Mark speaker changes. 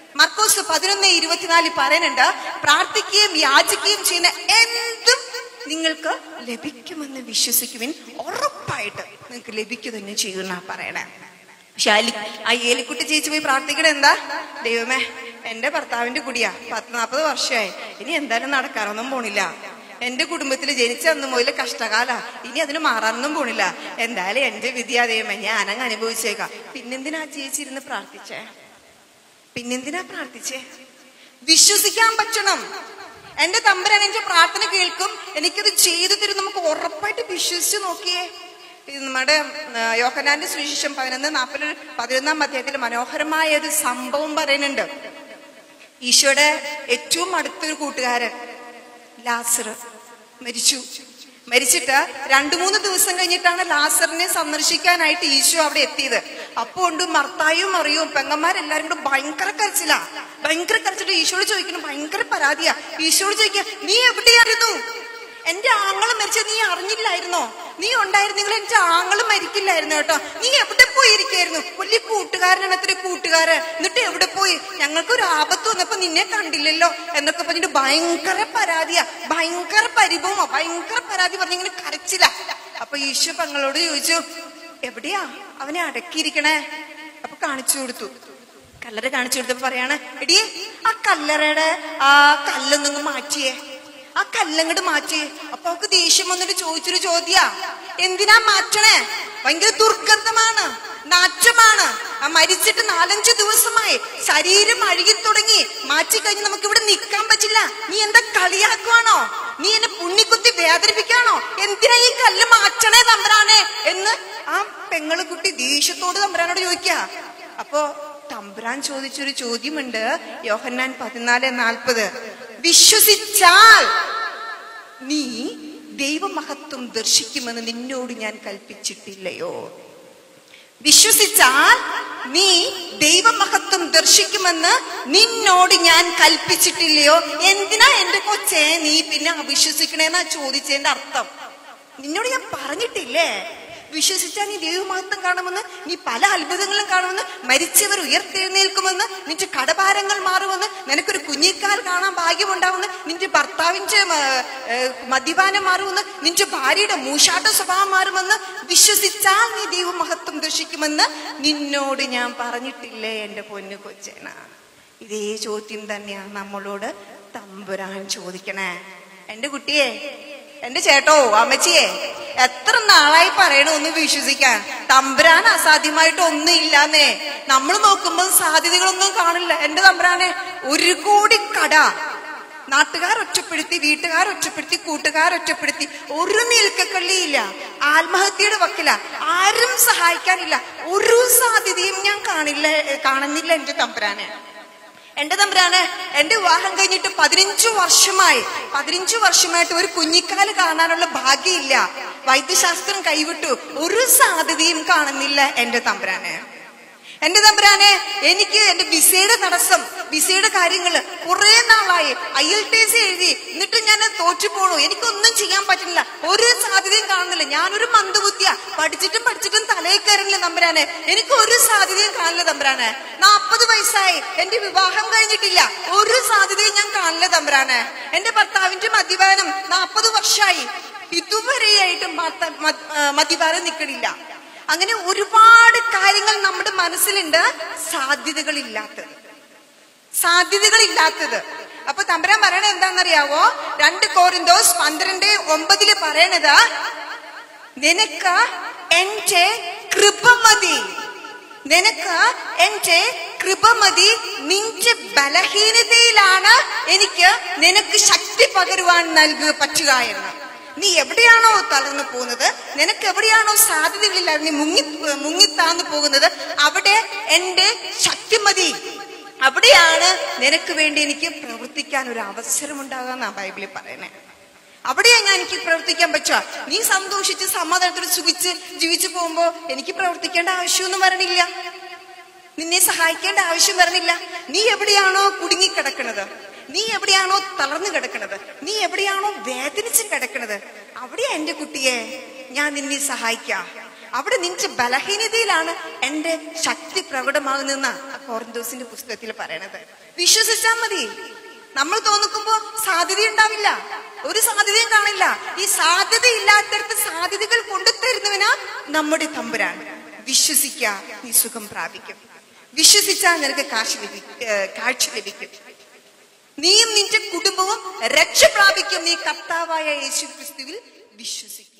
Speaker 1: മർക്കോസ് പതിനൊന്ന് ഇരുപത്തിനാലിൽ പറയുന്നുണ്ട് പ്രാർത്ഥിക്കുകയും യാചിക്കുകയും ചെയ്യുന്ന എന്തും നിങ്ങൾക്ക് ലഭിക്കുമെന്ന് വിശ്വസിക്കുവിൻ ഉറപ്പായിട്ട് നിങ്ങൾക്ക് ലഭിക്കുക തന്നെ ചെയ്യുന്ന പറയണേ പക്ഷെ അലി ആ ഏലിക്കുട്ടി ചേച്ചി പോയി പ്രാർത്ഥിക്കണ എന്താ ദൈവമേ എന്റെ ഭർത്താവിന്റെ കുടിയാ പത്ത് നാപ്പത് വർഷമായി ഇനി എന്തായാലും നടക്കാനൊന്നും പോണില്ല എന്റെ കുടുംബത്തിൽ ജനിച്ച അന്ന് മുതൽ കഷ്ടകാല ഇനി അതിന് മാറാനൊന്നും പോണില്ല എന്തായാലും എന്റെ വിധിയാ ദൈവമേ ഞാനങ്ങ് അനുഭവിച്ചേക്കാം പിന്നെന്തിനാ ചേച്ചി ഇരുന്ന് പ്രാർത്ഥിച്ചേ പിന്നെന്തിനാ പ്രാർത്ഥിച്ചേ വിശ്വസിക്കാൻ പറ്റണം എന്റെ തമ്പരാൻ എന്റെ പ്രാർത്ഥന കേൾക്കും എനിക്കത് ചെയ്തു തരും നമുക്ക് ഉറപ്പായിട്ട് വിശ്വസിച്ച് നോക്കിയേ ഇത് നമ്മുടെ ആ, യോഹന്നാന്റെ സുവിശേഷം പതിനൊന്ന് നാൽപ്പത് പതിനൊന്നാം അധ്യായത്തിൽ മനോഹരമായ ഒരു സംഭവം പറയുന്നുണ്ട് ഈശോയുടെ ഏറ്റവും അടുത്തൊരു കൂട്ടുകാരൻ ലാസർ മരിച്ചു മരിച്ചിട്ട് രണ്ടു മൂന്ന് ദിവസം കഴിഞ്ഞിട്ടാണ് ലാസറിനെ സന്ദർശിക്കാനായിട്ട് ഈശോ അവിടെ എത്തിയത് അപ്പൊ ഉണ്ട് മർത്തായും അറിയും പെങ്ങന്മാരെല്ലാരും കൂടെ ഭയങ്കര കരച്ചിലാ ഭയങ്കര കരച്ചിട്ട് ഈശോട് ചോദിക്കണം ഭയങ്കര പരാതിയാ ഈശോട് ചോദിക്കുക നീ എവിടെയായിരുന്നു എന്റെ ആങ്ങള് മരിച്ചത് നീ അറിഞ്ഞില്ലായിരുന്നോ നീ ഉണ്ടായിരുന്നെങ്കിൽ എന്റെ ആങ്ങള് മരിക്കില്ലായിരുന്നു കേട്ടോ നീ എവിടെ പോയിരിക്കായിരുന്നു വലിയ കൂട്ടുകാരനാണ് അത്ര കൂട്ടുകാരൻ എന്നിട്ട് എവിടെ പോയി ഞങ്ങൾക്ക് ഒരു ആപത്ത് വന്നപ്പോ നിന്നെ കണ്ടില്ലല്ലോ എന്നൊക്കെ പറഞ്ഞിട്ട് ഭയങ്കര പരാതിയാ ഭയങ്കര പരിഭവമാ ഭയങ്കര പരാതി പറഞ്ഞിങ്ങനെ കരച്ചില്ല അപ്പൊ ഈശോ പെങ്ങളോട് ചോദിച്ചു എവിടെയാ അവനെ അടക്കിയിരിക്കണേ അപ്പൊ കാണിച്ചു കൊടുത്തു കല്ലറ കാണിച്ചു കൊടുത്തപ്പോ പറയാണ് എടിയേ ആ കല്ലറയുടെ ആ കല്ലൊന്നും മാറ്റിയേ ആ കല്ലങ്ങട് മാറ്റി അപ്പൊ അവക്ക് ദേഷ്യം വന്നിട്ട് ചോദിച്ചൊരു ചോദ്യാ എന്തിനാ മാറ്റണേ ഭയങ്കര ദുർഗന്ധമാണ് നാറ്റമാണ് ആ മരിച്ചിട്ട് നാലഞ്ച് ദിവസമായി ശരീരം അഴുകി തുടങ്ങി മാറ്റി കഴിഞ്ഞ് നമുക്ക് ഇവിടെ നിൽക്കാൻ പറ്റില്ല നീ എന്താ കളിയാക്കുവാണോ നീ എന്നെ പുണ്ണിക്കുത്തി വേദനിപ്പിക്കാണോ എന്തിനാ ഈ കല്ല് മാറ്റണേ തമ്പരാനെ എന്ന് ആ പെങ്ങള് കുട്ടി ദേഷ്യത്തോട് തമ്പരാനോട് ചോദിക്ക അപ്പോ തമ്പുരാൻ ചോദിച്ചൊരു ചോദ്യമുണ്ട് യോഹന്നാൻ പതിനാല് നാൽപ്പത് വിശ്വസിച്ചാൽ നീ ദൈവമഹത്വം ദർശിക്കുമെന്ന് നിന്നോട് ഞാൻ കൽപ്പിച്ചിട്ടില്ലയോ വിശ്വസിച്ചാൽ നീ ദൈവമഹത്വം ദർശിക്കുമെന്ന് നിന്നോട് ഞാൻ കൽപ്പിച്ചിട്ടില്ലയോ എന്തിനാ എന്റെ കൊച്ചെ നീ പിന്നെ അവിശ്വസിക്കണേന്നാ ചോദിച്ചതിന്റെ അർത്ഥം നിന്നോട് ഞാൻ പറഞ്ഞിട്ടില്ലേ വിശ്വസിച്ചാൽ നീ ദൈവമഹത്വം കാണുമെന്ന് നീ പല അത്ഭുതങ്ങളും കാണുമെന്ന് മരിച്ചവർ ഉയർത്തെഴുന്നേൽക്കുമെന്ന് നിന്റെ കടഭാരങ്ങൾ മാറുമെന്ന് നിനക്കൊരു കുഞ്ഞിക്കാൽ കാണാൻ ഭാഗ്യമുണ്ടാവുമെന്ന് നിന്റെ ഭർത്താവിന്റെ ആ, ഏ, മദ്യപാനം മാറുമെന്ന് നിന്റെ ഭാര്യയുടെ മൂഷാട്ട സ്വഭാവം മാറുമെന്ന് വിശ്വസിച്ചാൽ നീ ദൈവമഹത്വം ദർശിക്കുമെന്ന് നിന്നോട് ഞാൻ പറഞ്ഞിട്ടില്ലേ എന്റെ പൊന്നു കൊച്ചേന ഇതേ ചോദ്യം തന്നെയാണ് നമ്മളോട് തമ്പുരാൻ ചോദിക്കണേ എന്റെ കുട്ടിയെ എന്റെ ചേട്ടോ അമ്മച്ചിയെ എത്ര നാളായി പറയണ ഒന്ന് വിശ്വസിക്കാൻ തമ്പുരാൻ അസാധ്യമായിട്ട് ഒന്നും ഇല്ലാന്നേ നമ്മൾ നോക്കുമ്പോൾ സാധ്യതകളൊന്നും കാണില്ല എന്റെ തമ്പുരാനെ ഒരു കോടി കട നാട്ടുകാർ ഒറ്റപ്പെടുത്തി വീട്ടുകാർ ഒറ്റപ്പെടുത്തി കൂട്ടുകാർ ഒറ്റപ്പെടുത്തി ഒരു നിൽക്കക്കള്ളിയില്ല ആത്മഹത്യയുടെ വക്കില ആരും സഹായിക്കാനില്ല ഒരു സാധ്യതയും ഞാൻ കാണില്ല കാണുന്നില്ല എന്റെ തമ്പുരാനെ എന്റെ തമ്പുരാന് എന്റെ വിവാഹം കഴിഞ്ഞിട്ട് പതിനഞ്ചു വർഷമായി പതിനഞ്ചു വർഷമായിട്ട് ഒരു കുഞ്ഞിക്കാല് കാണാനുള്ള ഭാഗ്യമില്ല വൈദ്യശാസ്ത്രം കൈവിട്ടു ഒരു സാധ്യതയും കാണുന്നില്ല എന്റെ തമ്പുരാന് എന്റെ തമ്പുരാനെ എനിക്ക് എന്റെ വിസയുടെ തടസ്സം വിസയുടെ കാര്യങ്ങള് കുറെ നാളായി ഐ എൽ ടി സി എഴുതി എന്നിട്ട് ഞാൻ തോറ്റു പോണു എനിക്കൊന്നും ചെയ്യാൻ പറ്റുന്നില്ല ഒരു സാധ്യതയും കാണുന്നില്ല ഞാനൊരു മന്ദബുദ്ധിയ പഠിച്ചിട്ടും പഠിച്ചിട്ടും തലയിൽ കയറില്ല തമ്പുരാനെ എനിക്ക് ഒരു സാധ്യതയും കാണില്ല തമ്പുരാനെ നാപ്പത് വയസ്സായി എന്റെ വിവാഹം കഴിഞ്ഞിട്ടില്ല ഒരു സാധ്യതയും ഞാൻ കാണില്ല തമ്പുരാനെ എന്റെ ഭർത്താവിന്റെ മദ്യപാനം നാപ്പത് വർഷമായി ഇതുവരെയായിട്ടും മത്ത- മ- ആ, മദ്യപാനം നിൽക്കണില്ല അങ്ങനെ ഒരുപാട് കാര്യങ്ങൾ നമ്മുടെ മനസ്സിലുണ്ട് സാധ്യതകളില്ലാത്തത് സാധ്യതകളില്ലാത്തത് അപ്പൊ തമ്പരാൻ പറയണത് എന്താണെന്നറിയാവോ രണ്ട് കോരിന്തോസ് പന്ത്രണ്ട് ഒമ്പതില് പറയണത് നിനക്ക് എന്റെ കൃപ മതി നിനക്ക് എന്റെ കൃപ മതി നിന്റെ ബലഹീനതയിലാണ് എനിക്ക് നിനക്ക് ശക്തി പകരുവാൻ നൽകുക പറ്റുക എന്ന് നീ എവിടെയാണോ തളർന്നു പോകുന്നത് നിനക്ക് എവിടെയാണോ സാധ്യതകളില്ലാതെ നീ മുങ്ങി മുങ്ങിത്താന്നു പോകുന്നത് അവിടെ എന്റെ ശക്തി മതി അവിടെയാണ് നിനക്ക് വേണ്ടി എനിക്ക് പ്രവർത്തിക്കാൻ ഒരു അവസരം ഉണ്ടാകാന്നാ ബൈബിളിൽ പറയണേ അവിടെയാ ഞാൻ എനിക്ക് പ്രവർത്തിക്കാൻ പറ്റുക നീ സന്തോഷിച്ച് സമാധാനത്തോട് സുഖിച്ച് ജീവിച്ചു പോകുമ്പോ എനിക്ക് പ്രവർത്തിക്കേണ്ട ആവശ്യമൊന്നും വരണില്ല നിന്നെ സഹായിക്കേണ്ട ആവശ്യം വരണില്ല നീ എവിടെയാണോ കുടുങ്ങിക്കിടക്കണത് നീ എവിടെയാണോ തളർന്നു കിടക്കണത് നീ എവിടെയാണോ വേദനിച്ച് കിടക്കണത് അവിടെയാ എന്റെ കുട്ടിയെ ഞാൻ നിന്നെ സഹായിക്കാം അവിടെ നിന്റെ ബലഹീനതയിലാണ് എന്റെ ശക്തി പ്രകടമാകുന്ന കോറിന്തോസിന്റെ പുസ്തകത്തിൽ പറയണത് വിശ്വസിച്ചാൽ മതി നമ്മൾ തോന്നിക്കുമ്പോ സാധ്യത ഉണ്ടാവില്ല ഒരു സാധ്യതയും കാണില്ല ഈ സാധ്യത ഇല്ലാത്തടത്ത് സാധ്യതകൾ കൊണ്ടുതരുന്നവനാ നമ്മുടെ തമ്പുരാൻ വിശ്വസിക്ക നീ സുഖം പ്രാപിക്കും വിശ്വസിച്ചാൽ നിനക്ക് കാശ് ലഭിക്കും കാഴ്ച ലഭിക്കും നീയും നിന്റെ കുടുംബവും രക്ഷ പ്രാപിക്കും നീ കർത്താവായ യേശു ക്രിസ്തുവിൽ വിശ്വസിക്കും